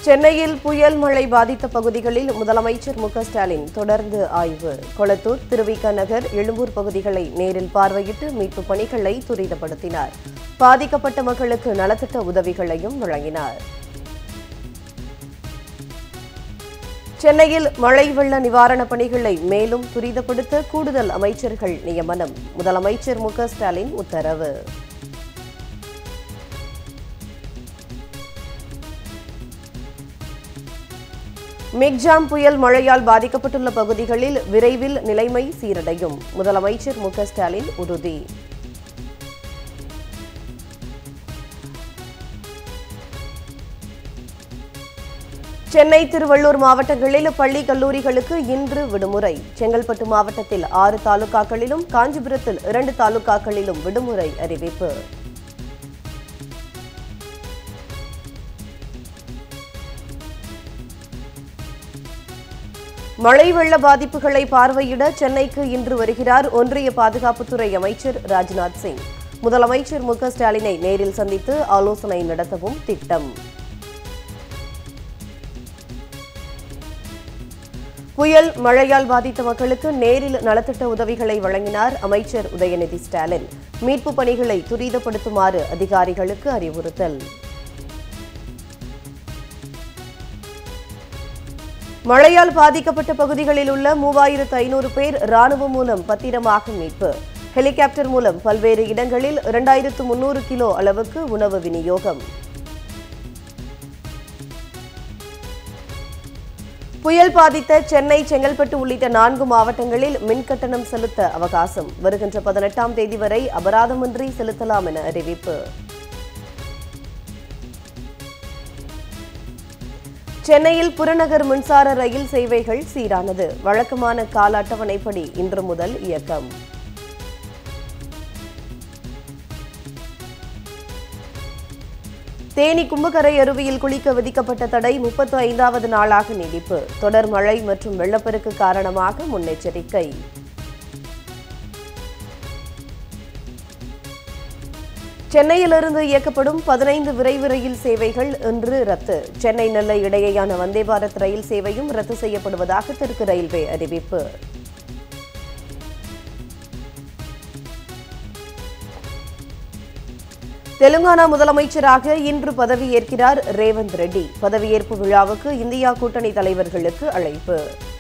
சென்னையில் புயல் மழை பாதித்த பகுதிகளில் முதலமைச்சர் மு க ஸ்டாலின் தொடர்ந்து ஆய்வு கொளத்தூர் திருவிக நகர் எழும்பூர் பகுதிகளை நேரில் பார்வையிட்டு மீட்புப் பணிகளை துரிதப்படுத்தினார் பாதிக்கப்பட்ட மக்களுக்கு நலத்திட்ட உதவிகளையும் வழங்கினார் சென்னையில் மழை வெள்ள நிவாரணப் பணிகளை மேலும் துரிதப்படுத்த கூடுதல் அமைச்சர்கள் நியமனம் முதலமைச்சர் மு க ஸ்டாலின் உத்தரவு மிக்ஜாம் புயல் மழையால் பாதிக்கப்பட்டுள்ள பகுதிகளில் விரைவில் நிலைமை சீரடையும் முதலமைச்சர் மு க ஸ்டாலின் உறுதி சென்னை திருவள்ளூர் மாவட்டங்களில் பள்ளி கல்லூரிகளுக்கு இன்று விடுமுறை செங்கல்பட்டு மாவட்டத்தில் ஆறு தாலுகாக்களிலும் காஞ்சிபுரத்தில் இரண்டு தாலுகாக்களிலும் விடுமுறை அறிவிப்பு மழை வெள்ள பாதிப்புகளை பார்வையிட சென்னைக்கு இன்று வருகிறார் ஒன்றிய பாதுகாப்புத்துறை அமைச்சர் ராஜ்நாத் சிங் முதலமைச்சர் மு க ஸ்டாலினை நேரில் சந்தித்து ஆலோசனை நடத்தவும் திட்டம் புயல் மழையால் பாதித்த மக்களுக்கு நேரில் நலத்திட்ட உதவிகளை வழங்கினார் அமைச்சர் உதயநிதி ஸ்டாலின் மீட்புப் பணிகளை துரிதப்படுத்துமாறு அதிகாரிகளுக்கு அறிவுறுத்தல் மழையால் பாதிக்கப்பட்ட பகுதிகளில் உள்ள மூவாயிரத்து ஐநூறு பேர் ராணுவம் மூலம் பத்திரமாக மீட்பு ஹெலிகாப்டர் மூலம் பல்வேறு இடங்களில் இரண்டாயிரத்து முன்னூறு கிலோ அளவுக்கு உணவு விநியோகம் புயல் பாதித்த சென்னை செங்கல்பட்டு உள்ளிட்ட நான்கு மாவட்டங்களில் மின்கட்டணம் செலுத்த அவகாசம் வருகின்ற பதினெட்டாம் தேதி வரை அபராதமின்றி செலுத்தலாம் என அறிவிப்பு சென்னையில் புறநகர் மின்சார ரயில் சேவைகள் சீரானது வழக்கமான கால அட்டவணைப்படி இன்று முதல் இயக்கம் தேனி கும்பகரை அருவியில் குளிக்க விதிக்கப்பட்ட தடை முப்பத்து ஐந்தாவது நாளாக நீடிப்பு தொடர் மழை மற்றும் வெள்ளப்பெருக்கு காரணமாக முன்னெச்சரிக்கை சென்னையிலிருந்து இயக்கப்படும் பதினைந்து விரைவு ரயில் சேவைகள் இன்று ரத்து சென்னை நெல்லை இடையேயான வந்தே பாரத் ரயில் சேவையும் ரத்து செய்யப்படுவதாக தெற்கு ரயில்வே அறிவிப்பு தெலுங்கானா முதலமைச்சராக இன்று பதவியேற்கிறார் ரேவந்த் ரெட்டி பதவியேற்பு விழாவுக்கு இந்தியா கூட்டணி தலைவர்களுக்கு அழைப்பு